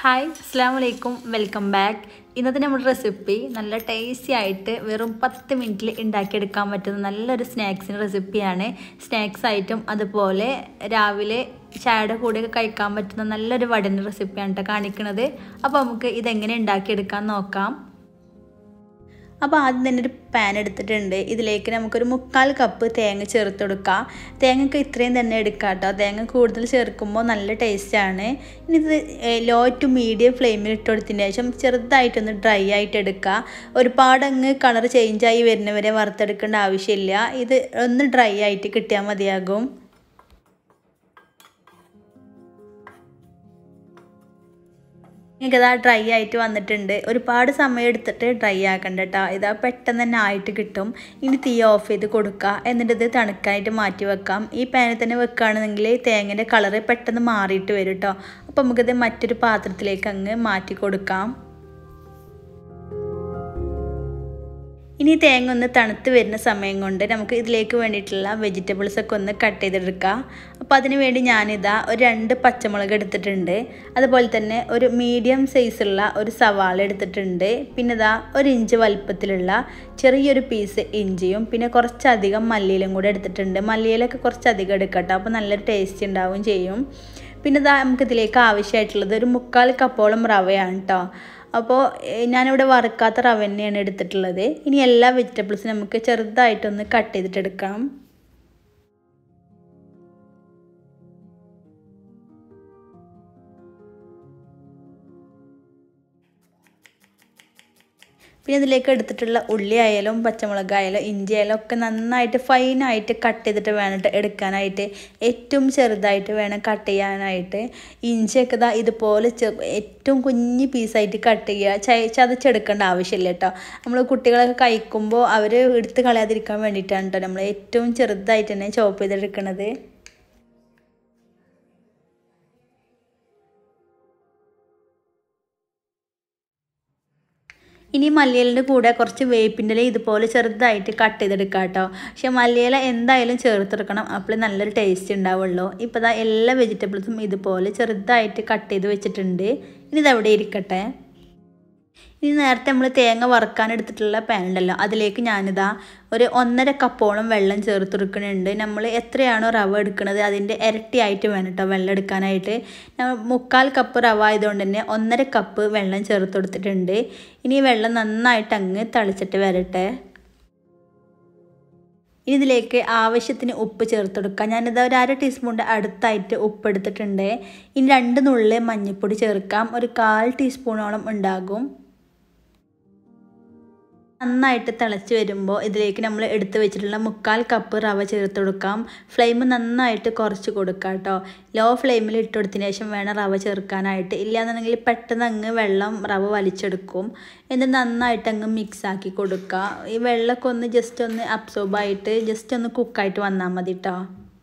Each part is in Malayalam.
ഹായ് അസ്സാം വലൈക്കും വെൽക്കം ബാക്ക് ഇന്നത്തെ നമ്മുടെ റെസിപ്പി നല്ല ടേസ്റ്റി ആയിട്ട് വെറും പത്ത് മിനിറ്റിൽ ഉണ്ടാക്കിയെടുക്കാൻ പറ്റുന്ന നല്ലൊരു സ്നാക്സിൻ്റെ റെസിപ്പിയാണ് സ്നാക്സ് ആയിട്ടും അതുപോലെ രാവിലെ ചായയുടെ കൂടെയൊക്കെ കഴിക്കാൻ പറ്റുന്ന നല്ലൊരു വടൻ്റെ റെസിപ്പിയാണ് കേട്ടോ കാണിക്കുന്നത് അപ്പോൾ നമുക്ക് ഇതെങ്ങനെ ഉണ്ടാക്കിയെടുക്കാൻ നോക്കാം അപ്പോൾ ആദ്യം തന്നെ ഒരു പാൻ എടുത്തിട്ടുണ്ട് ഇതിലേക്ക് നമുക്കൊരു മുക്കാൽ കപ്പ് തേങ്ങ ചേർത്ത് കൊടുക്കാം തേങ്ങക്ക് ഇത്രയും തന്നെ എടുക്കാം കേട്ടോ തേങ്ങ കൂടുതൽ ചേർക്കുമ്പോൾ നല്ല ടേസ്റ്റാണ് ഇനി ഇത് ലോ ടു മീഡിയം ഫ്ലെയിമിൽ ഇട്ട് കൊടുത്തതിന് ശേഷം ചെറുതായിട്ടൊന്ന് ഡ്രൈ ആയിട്ട് എടുക്കുക ഒരുപാട് അങ്ങ് കളർ ചേഞ്ചായി വരുന്നവരെ വറുത്തെടുക്കേണ്ട ആവശ്യമില്ല ഇത് ഒന്ന് ഡ്രൈ ആയിട്ട് കിട്ടിയാൽ മതിയാകും ഇതാ ഡ്രൈ ആയിട്ട് വന്നിട്ടുണ്ട് ഒരുപാട് സമയം എടുത്തിട്ട് ഡ്രൈ ആക്കണ്ട കേട്ടോ ഇതാ പെട്ടെന്ന് തന്നെ ആയിട്ട് കിട്ടും ഇനി തീ ഓഫ് ചെയ്ത് കൊടുക്കുക എന്നിട്ട് ഇത് തണുക്കാനായിട്ട് മാറ്റി വെക്കാം ഈ പാനിൽ തന്നെ വെക്കുകയാണെന്നെങ്കിൽ തേങ്ങൻ്റെ കളറ് പെട്ടെന്ന് മാറിയിട്ട് വരും കേട്ടോ അപ്പോൾ നമുക്കിത് മറ്റൊരു പാത്രത്തിലേക്ക് അങ്ങ് മാറ്റി കൊടുക്കാം ഇനി തേങ്ങ ഒന്ന് തണുത്ത് വരുന്ന സമയം കൊണ്ട് നമുക്ക് ഇതിലേക്ക് വേണ്ടിയിട്ടുള്ള വെജിറ്റബിൾസ് ഒക്കെ ഒന്ന് കട്ട് ചെയ്തെടുക്കാം അപ്പോൾ അതിന് വേണ്ടി ഞാനിതാ ഒരു രണ്ട് പച്ചമുളക് എടുത്തിട്ടുണ്ട് അതുപോലെ തന്നെ ഒരു മീഡിയം സൈസുള്ള ഒരു സവാള എടുത്തിട്ടുണ്ട് പിന്നെ ഇതാ ഒരു ഇഞ്ച് വലുപ്പത്തിലുള്ള ചെറിയൊരു പീസ് ഇഞ്ചിയും പിന്നെ കുറച്ചധികം മല്ലിയിലും കൂടെ എടുത്തിട്ടുണ്ട് മല്ലിയിലൊക്കെ കുറച്ചധികം എടുക്കട്ടോ അപ്പോൾ നല്ലൊരു ടേസ്റ്റ് ഉണ്ടാവും ചെയ്യും പിന്നെ ഇതാ നമുക്കിതിലേക്ക് ആവശ്യമായിട്ടുള്ളത് ഒരു മുക്കാൽ കപ്പോളം റവയാണ് കേട്ടോ അപ്പോൾ ഞാനിവിടെ വറുക്കാത്ത റവ തന്നെയാണ് എടുത്തിട്ടുള്ളത് ഇനി എല്ലാ വെജിറ്റബിൾസും നമുക്ക് ചെറുതായിട്ടൊന്ന് കട്ട് ചെയ്തിട്ടെടുക്കാം പിന്നെ ഇതിലേക്ക് എടുത്തിട്ടുള്ള ഉള്ളി ആയാലും പച്ചമുളക് ആയാലും ഇഞ്ചി ആയാലും ഒക്കെ നന്നായിട്ട് ഫൈനായിട്ട് കട്ട് ചെയ്തിട്ട് വേണം എടുക്കാനായിട്ട് ഏറ്റവും ചെറുതായിട്ട് വേണം കട്ട് ചെയ്യാനായിട്ട് ഇഞ്ചിയൊക്കെ ഇതാ ഇതുപോലെ ഏറ്റവും കുഞ്ഞ് പീസായിട്ട് കട്ട് ചെയ്യുക ച ചതച്ചെടുക്കേണ്ട ആവശ്യമില്ല കേട്ടോ നമ്മൾ കുട്ടികളൊക്കെ കഴിക്കുമ്പോൾ അവർ എടുത്ത് കളയാതിരിക്കാൻ വേണ്ടിയിട്ടാണ് കേട്ടോ നമ്മൾ ഏറ്റവും ചെറുതായിട്ട് തന്നെ ചോപ്പ് ചെയ്തെടുക്കുന്നത് ഇനി മല്ലിയിലിൻ്റെ കൂടെ കുറച്ച് വേപ്പിൻ്റെ ഇല ഇതുപോലെ ചെറുതായിട്ട് കട്ട് ചെയ്തെടുക്കുക കേട്ടോ പക്ഷെ മല്ലിയില എന്തായാലും ചേർത്തെടുക്കണം അപ്പോൾ നല്ലൊരു ടേസ്റ്റ് ഉണ്ടാവുള്ളൂ ഇപ്പോൾ ദാ എല്ലാ വെജിറ്റബിൾസും ഇതുപോലെ ചെറുതായിട്ട് കട്ട് ചെയ്ത് വെച്ചിട്ടുണ്ട് ഇനി ഇതവിടെ ഇരിക്കട്ടെ ഇനി നേരത്തെ നമ്മൾ തേങ്ങ വറുക്കാൻ എടുത്തിട്ടുള്ള പാൻ ഉണ്ടല്ലോ അതിലേക്ക് ഞാനിതാ ഒരു ഒന്നര കപ്പോളം വെള്ളം ചേർത്ത് കൊടുക്കുന്നുണ്ട് നമ്മൾ എത്രയാണോ റവ എടുക്കുന്നത് അതിൻ്റെ ഇരട്ടിയായിട്ട് വേണം കേട്ടോ വെള്ളം എടുക്കാനായിട്ട് മുക്കാൽ കപ്പ് റവ ആയതുകൊണ്ട് തന്നെ ഒന്നര കപ്പ് വെള്ളം ചേർത്ത് കൊടുത്തിട്ടുണ്ട് ഇനി വെള്ളം നന്നായിട്ട് അങ്ങ് തളിച്ചിട്ട് വരട്ടെ ഇനി ഇതിലേക്ക് ആവശ്യത്തിന് ഉപ്പ് ചേർത്ത് കൊടുക്കുക ഞാനിത് ഒരു അര ടീസ്പൂണിൻ്റെ അടുത്തായിട്ട് ഉപ്പ് എടുത്തിട്ടുണ്ട് ഇനി രണ്ട് നുള്ളിൽ മഞ്ഞൾപ്പൊടി ചേർക്കാം ഒരു കാൽ ടീസ്പൂണോളം ഉണ്ടാകും നന്നായിട്ട് തിളച്ച് വരുമ്പോൾ ഇതിലേക്ക് നമ്മൾ എടുത്ത് വെച്ചിട്ടുള്ള മുക്കാൽ കപ്പ് റവ ചേർത്ത് കൊടുക്കാം ഫ്ലെയിം നന്നായിട്ട് കുറച്ച് കൊടുക്കാം കേട്ടോ ലോ ഫ്ലെയിമിൽ ഇട്ട് കൊടുത്തതിന് ശേഷം വേണം റവ ചേർക്കാനായിട്ട് ഇല്ലാന്നുണ്ടെങ്കിൽ പെട്ടെന്ന് അങ്ങ് വെള്ളം റവ വലിച്ചെടുക്കും എന്നിട്ട് നന്നായിട്ട് അങ്ങ് മിക്സ് ആക്കി കൊടുക്കുക ഈ വെള്ളമൊക്കെ ഒന്ന് ജസ്റ്റ് ഒന്ന് അബ്സോർബായിട്ട് ജസ്റ്റ് ഒന്ന് കുക്കായിട്ട് വന്നാൽ മതി കേട്ടോ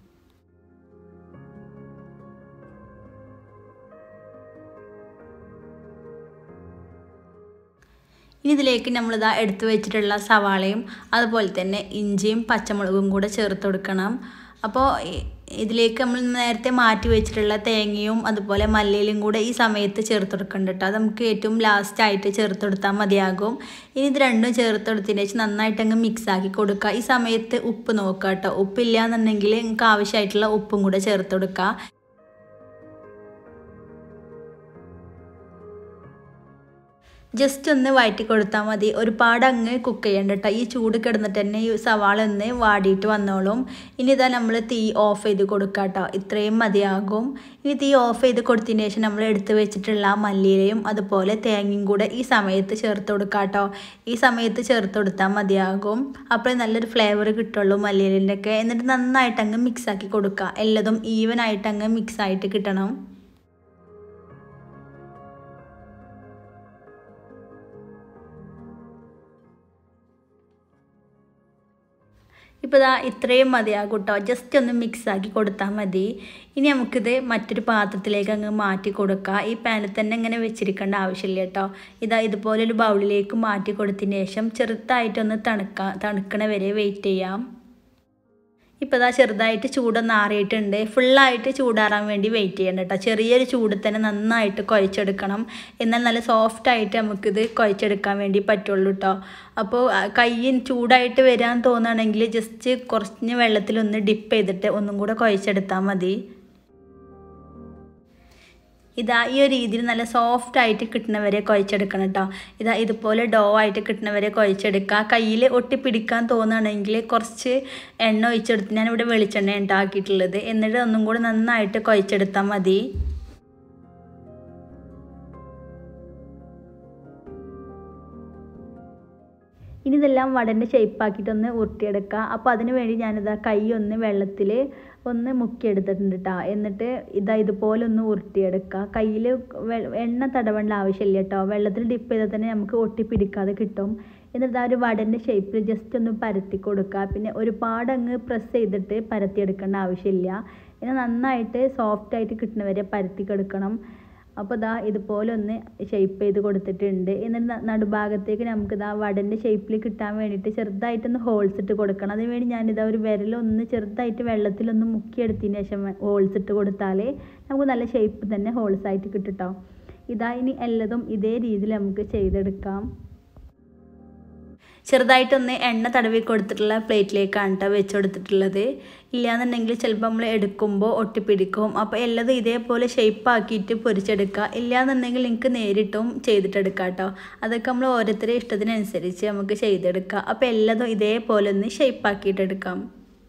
ഇനി ഇതിലേക്ക് നമ്മളിതാ എടുത്തു വെച്ചിട്ടുള്ള സവാളയും അതുപോലെ തന്നെ ഇഞ്ചിയും പച്ചമുളകും കൂടെ ചേർത്ത് കൊടുക്കണം അപ്പോൾ ഇതിലേക്ക് നമ്മൾ നേരത്തെ മാറ്റി വെച്ചിട്ടുള്ള തേങ്ങയും അതുപോലെ മല്ലിയിലും കൂടെ ഈ സമയത്ത് ചേർത്ത് കൊടുക്കണ്ട കേട്ടോ അത് നമുക്ക് ഏറ്റവും ലാസ്റ്റായിട്ട് ചേർത്ത് കൊടുത്താൽ മതിയാകും ഇനി ഇത് രണ്ടും ചേർത്ത് കൊടുത്തതിന് ശേഷം നന്നായിട്ട് അങ്ങ് മിക്സ് ആക്കി കൊടുക്കുക ഈ സമയത്ത് ഉപ്പ് നോക്കുക കേട്ടോ ഉപ്പില്ല എന്നുണ്ടെങ്കിൽ നിങ്ങൾക്ക് ആവശ്യമായിട്ടുള്ള ഉപ്പും കൂടെ ചേർത്ത് കൊടുക്കുക ജസ്റ്റ് ഒന്ന് വഴറ്റി കൊടുത്താൽ മതി ഒരുപാട് അങ്ങ് കുക്ക് ചെയ്യണ്ട കേട്ടോ ഈ ചൂട് കിടന്നിട്ട് തന്നെ ഈ സവാള ഒന്ന് വാടിയിട്ട് വന്നോളും ഇനി ഇതാ നമ്മൾ തീ ഓഫ് ചെയ്ത് കൊടുക്കുക കേട്ടോ ഇത്രയും മതിയാകും ഇനി തീ ഓഫ് ചെയ്ത് കൊടുത്തതിന് ശേഷം നമ്മൾ എടുത്ത് വെച്ചിട്ടുള്ള മല്ലിയിലയും അതുപോലെ തേങ്ങയും കൂടെ ഈ സമയത്ത് ചേർത്ത് കൊടുക്കുക കേട്ടോ ഈ സമയത്ത് ചേർത്ത് കൊടുത്താൽ മതിയാകും അപ്പോൾ നല്ലൊരു ഫ്ലേവർ കിട്ടുള്ളൂ മല്ലിയിലിൻ്റെ ഒക്കെ എന്നിട്ട് നന്നായിട്ട് അങ്ങ് മിക്സ് ആക്കി കൊടുക്കുക എല്ലതും ഈവൻ ആയിട്ട് അങ്ങ് മിക്സ് ആയിട്ട് കിട്ടണം ഇപ്പോൾ ഇതാ ഇത്രയും മതിയാകും കേട്ടോ ജസ്റ്റ് ഒന്ന് മിക്സ് ആക്കി കൊടുത്താൽ മതി ഇനി നമുക്കിത് മറ്റൊരു പാത്രത്തിലേക്ക് അങ്ങ് മാറ്റി കൊടുക്കുക ഈ പാനിൽ തന്നെ ഇങ്ങനെ വെച്ചിരിക്കേണ്ട ആവശ്യമില്ല കേട്ടോ ഇതാ ഇതുപോലൊരു ബൗളിലേക്ക് മാറ്റി കൊടുത്തതിന് ശേഷം ചെറുതായിട്ടൊന്ന് തണുക്ക തണുക്കണ വരെ വെയിറ്റ് ചെയ്യാം ഇപ്പോൾ ഇതാ ചെറുതായിട്ട് ചൂടൊന്ന് ആറിയിട്ടുണ്ട് ഫുള്ളായിട്ട് ചൂടാറാൻ വേണ്ടി വെയിറ്റ് ചെയ്യണ്ട കേട്ടോ ചെറിയൊരു ചൂടിൽ തന്നെ നന്നായിട്ട് കുഴച്ചെടുക്കണം എന്നാൽ നല്ല സോഫ്റ്റായിട്ട് നമുക്കിത് കുഴച്ചെടുക്കാൻ വേണ്ടി പറ്റുള്ളൂ കേട്ടോ അപ്പോൾ കയ്യിൽ ചൂടായിട്ട് വരാൻ തോന്നുകയാണെങ്കിൽ ജസ്റ്റ് കുറഞ്ഞ വെള്ളത്തിലൊന്ന് ഡിപ്പ് ചെയ്തിട്ട് ഒന്നും കൂടെ കുഴച്ചെടുത്താൽ മതി ഇതാ ഈ ഒരു രീതിയിൽ നല്ല സോഫ്റ്റ് ആയിട്ട് കിട്ടുന്നവരെ കുഴച്ചെടുക്കണം കേട്ടോ ഇതാ ഇതുപോലെ ഡോ ആയിട്ട് കിട്ടുന്നവരെ കുഴച്ചെടുക്കുക കയ്യിൽ ഒട്ടിപ്പിടിക്കാൻ തോന്നുകയാണെങ്കിൽ കുറച്ച് എണ്ണ ഒഴിച്ചെടുത്ത് ഞാനിവിടെ വെളിച്ചെണ്ണ ഉണ്ടാക്കിയിട്ടുള്ളത് എന്നിട്ട് ഒന്നും കൂടി നന്നായിട്ട് കുഴച്ചെടുത്താൽ മതി ഇനി ഇതെല്ലാം വടൻ്റെ ഷേപ്പാക്കിയിട്ടൊന്ന് ഉരുട്ടിയെടുക്കുക അപ്പോൾ അതിന് വേണ്ടി ഞാനിതാ കൈ ഒന്ന് വെള്ളത്തിൽ ഒന്ന് മുക്കിയെടുത്തിട്ടുണ്ട് കേട്ടോ എന്നിട്ട് ഇതാ ഇതുപോലെ ഒന്ന് ഉരുട്ടിയെടുക്കുക കയ്യിൽ എണ്ണ തടവേണ്ട ആവശ്യമില്ല കേട്ടോ വെള്ളത്തിൽ ഡിപ്പ് ചെയ്താൽ തന്നെ നമുക്ക് ഒട്ടിപ്പിടിക്കാതെ കിട്ടും എന്നിട്ട് ആ ഒരു വടൻ്റെ ഷേപ്പിൽ ജസ്റ്റ് ഒന്ന് പരത്തി കൊടുക്കുക പിന്നെ ഒരുപാട് അങ്ങ് പ്രസ് ചെയ്തിട്ട് പരത്തിയെടുക്കേണ്ട ആവശ്യമില്ല ഇനി നന്നായിട്ട് സോഫ്റ്റായിട്ട് കിട്ടുന്നവരെ പരത്തി കൊടുക്കണം അപ്പോൾ ഇതാ ഇതുപോലെ ഒന്ന് ഷേപ്പ് ചെയ്ത് കൊടുത്തിട്ടുണ്ട് എന്നിട്ട് നടുഭാഗത്തേക്ക് നമുക്ക് ഇതാ വടൻ്റെ ഷേപ്പിൽ കിട്ടാൻ വേണ്ടിയിട്ട് ചെറുതായിട്ടൊന്ന് ഹോൾസ് ഇട്ട് കൊടുക്കണം അതിന് വേണ്ടി ഞാനിതാ ഒരു വിരലൊന്ന് ചെറുതായിട്ട് വെള്ളത്തിലൊന്ന് മുക്കിയെടുത്തതിന് ശേഷം ഹോൾസ് ഇട്ട് കൊടുത്താൽ നമുക്ക് നല്ല ഷേപ്പ് തന്നെ ഹോൾസ് ആയിട്ട് കിട്ടും ഇതാ ഇനി എല്ലതും ഇതേ രീതിയിൽ നമുക്ക് ചെയ്തെടുക്കാം ചെറുതായിട്ടൊന്ന് എണ്ണ തടവി കൊടുത്തിട്ടുള്ള പ്ലേറ്റിലേക്കാണ് കേട്ടോ വെച്ച് കൊടുത്തിട്ടുള്ളത് ഇല്ലയെന്നുണ്ടെങ്കിൽ ചിലപ്പോൾ നമ്മൾ എടുക്കുമ്പോൾ ഒട്ടിപ്പിടിക്കും അപ്പോൾ എല്ലതും ഇതേപോലെ ഷേപ്പ് ആക്കിയിട്ട് പൊരിച്ചെടുക്കുക ഇല്ലയെന്നുണ്ടെങ്കിൽ നിങ്ങൾക്ക് നേരിട്ടും ചെയ്തിട്ടെടുക്കാം കേട്ടോ അതൊക്കെ നമ്മൾ ഓരോരുത്തരുടെ ഇഷ്ടത്തിനനുസരിച്ച് നമുക്ക് ചെയ്തെടുക്കാം അപ്പോൾ എല്ലതും ഇതേപോലെ ഒന്ന് ഷേപ്പ് ആക്കിയിട്ടെടുക്കാം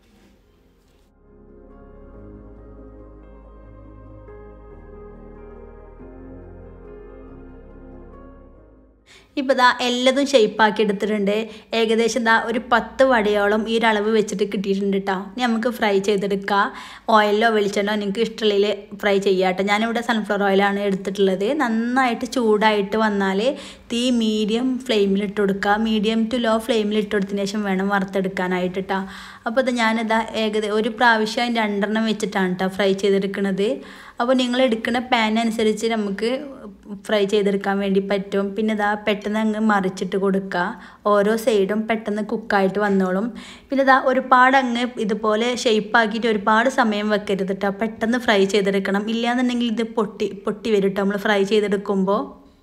ഇപ്പോൾ ദാ എല്ലതും ഷേപ്പാക്കി എടുത്തിട്ടുണ്ട് ഏകദേശം ദാ ഒരു പത്ത് വടയോളം ഈ ഒരു അളവ് വെച്ചിട്ട് കിട്ടിയിട്ടുണ്ട് കേട്ടോ ഇനി നമുക്ക് ഫ്രൈ ചെയ്തെടുക്കുക ഓയിലോ വെളിച്ചെണ്ണോ നിങ്ങൾക്ക് ഇഷ്ടമുള്ളിൽ ഫ്രൈ ചെയ്യാം കേട്ടോ ഞാനിവിടെ സൺഫ്ലവർ ഓയിലാണ് എടുത്തിട്ടുള്ളത് നന്നായിട്ട് ചൂടായിട്ട് വന്നാൽ തീ മീഡിയം ഫ്ലെയിമിൽ ഇട്ട് കൊടുക്കുക മീഡിയം ടു ലോ ഫ്ലെയിമിൽ ഇട്ട് കൊടുത്തതിന് ശേഷം വേണം വറുത്തെടുക്കാനായിട്ട് കേട്ടോ അപ്പോൾ ഇത് ഞാനിതാ ഏകദേശം ഒരു പ്രാവശ്യം രണ്ടെണ്ണം വെച്ചിട്ടാണ് കേട്ടോ ഫ്രൈ ചെയ്തെടുക്കുന്നത് അപ്പോൾ നിങ്ങൾ എടുക്കുന്ന പാൻ അനുസരിച്ച് നമുക്ക് ഫ്രൈ ചെയ്തെടുക്കാൻ വേണ്ടി പറ്റും പിന്നെ ഇതാ പെട്ടെന്ന് അങ്ങ് മറിച്ചിട്ട് കൊടുക്കുക ഓരോ സൈഡും പെട്ടെന്ന് കുക്കായിട്ട് വന്നോളും പിന്നെ ഇതാ ഒരുപാട് അങ്ങ് ഇതുപോലെ ഷേപ്പാക്കിയിട്ട് ഒരുപാട് സമയം വെക്കരുത് കേട്ടോ പെട്ടെന്ന് ഫ്രൈ ചെയ്തെടുക്കണം ഇല്ലയെന്നുണ്ടെങ്കിൽ ഇത് പൊട്ടി പൊട്ടി വരും കേട്ടോ നമ്മൾ ഫ്രൈ ചെയ്തെടുക്കുമ്പോൾ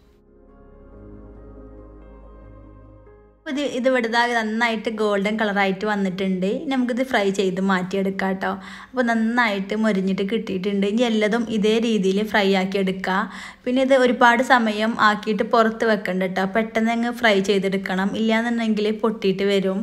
ഇത് ഇത് ഇവിടുതാകെ നന്നായിട്ട് ഗോൾഡൻ കളറായിട്ട് വന്നിട്ടുണ്ട് നമുക്കിത് ഫ്രൈ ചെയ്ത് മാറ്റിയെടുക്കാം കേട്ടോ അപ്പോൾ നന്നായിട്ട് മൊരിഞ്ഞിട്ട് കിട്ടിയിട്ടുണ്ട് ഇനി എല്ലതും ഇതേ രീതിയിൽ ഫ്രൈ ആക്കി എടുക്കുക പിന്നെ ഇത് ഒരുപാട് സമയം ആക്കിയിട്ട് പുറത്ത് വെക്കണ്ട കേട്ടോ പെട്ടെന്ന് അങ്ങ് ഫ്രൈ ചെയ്തെടുക്കണം ഇല്ലയെന്നുണ്ടെങ്കിൽ പൊട്ടിയിട്ട് വരും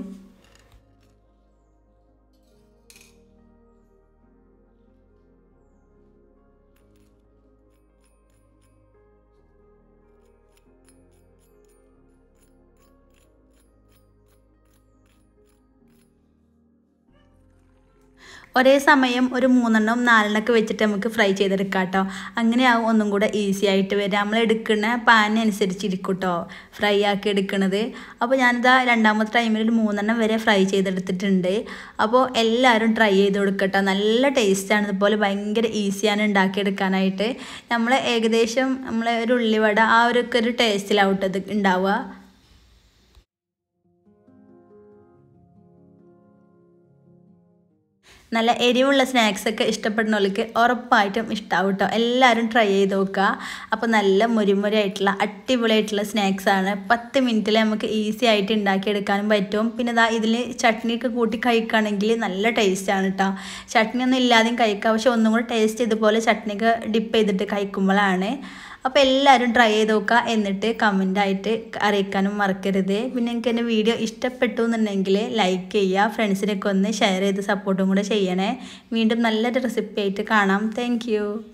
ഒരേ സമയം ഒരു മൂന്നെണ്ണം നാലെണ്ണമൊക്കെ വെച്ചിട്ട് നമുക്ക് ഫ്രൈ ചെയ്തെടുക്കാം കേട്ടോ അങ്ങനെയാവും ഒന്നും കൂടെ ഈസി ആയിട്ട് വരിക നമ്മൾ എടുക്കുന്ന പാൻ അനുസരിച്ച് ഇരിക്കും കേട്ടോ ഫ്രൈ ആക്കി എടുക്കുന്നത് അപ്പോൾ ഞാനിതാ രണ്ടാമത്തെ ടൈമിൽ ഒരു മൂന്നെണ്ണം വരെ ഫ്രൈ ചെയ്തെടുത്തിട്ടുണ്ട് അപ്പോൾ എല്ലാവരും ട്രൈ ചെയ്ത് കൊടുക്കട്ടോ നല്ല ടേസ്റ്റാണ് ഇതുപോലെ ഭയങ്കര ഈസിയാണ് ഉണ്ടാക്കിയെടുക്കാനായിട്ട് നമ്മൾ ഏകദേശം നമ്മൾ ഒരു ഉള്ളിവട ആ ഒരു ഒരു ടേസ്റ്റിലാവട്ടെ ഇത് ഉണ്ടാവുക നല്ല എരിവുള്ള സ്നാക്സൊക്കെ ഇഷ്ടപ്പെടുന്നവർക്ക് ഉറപ്പായിട്ടും ഇഷ്ടമാവും കേട്ടോ എല്ലാവരും ട്രൈ ചെയ്ത് നോക്കുക അപ്പോൾ നല്ല മുരിമുരയായിട്ടുള്ള അടിപൊളിയായിട്ടുള്ള സ്നാക്സാണ് പത്ത് മിനിറ്റിൽ നമുക്ക് ഈസി ആയിട്ട് ഉണ്ടാക്കിയെടുക്കാനും പറ്റും പിന്നെ ഇതാ ഇതിൽ ചട്നിയൊക്കെ കൂട്ടി കഴിക്കുകയാണെങ്കിൽ നല്ല ടേസ്റ്റാണ് കേട്ടോ ചട്നി ഒന്നും ഇല്ലാതെയും കഴിക്കാം പക്ഷെ ഒന്നും കൂടെ ടേസ്റ്റ് ഇതുപോലെ ചട്നിയൊക്കെ ഡിപ്പ് ചെയ്തിട്ട് കഴിക്കുമ്പോഴാണ് അപ്പോൾ എല്ലാവരും ട്രൈ ചെയ്ത് നോക്കുക എന്നിട്ട് കമൻ്റായിട്ട് അറിയിക്കാനും മറക്കരുത് പിന്നെ നിങ്ങൾക്ക് എൻ്റെ വീഡിയോ ഇഷ്ടപ്പെട്ടു എന്നുണ്ടെങ്കിൽ ലൈക്ക് ചെയ്യുക ഫ്രണ്ട്സിനൊക്കെ ഒന്ന് ഷെയർ ചെയ്ത് സപ്പോർട്ടും കൂടെ ചെയ്യണേ വീണ്ടും നല്ലൊരു റെസിപ്പി ആയിട്ട് കാണാം താങ്ക്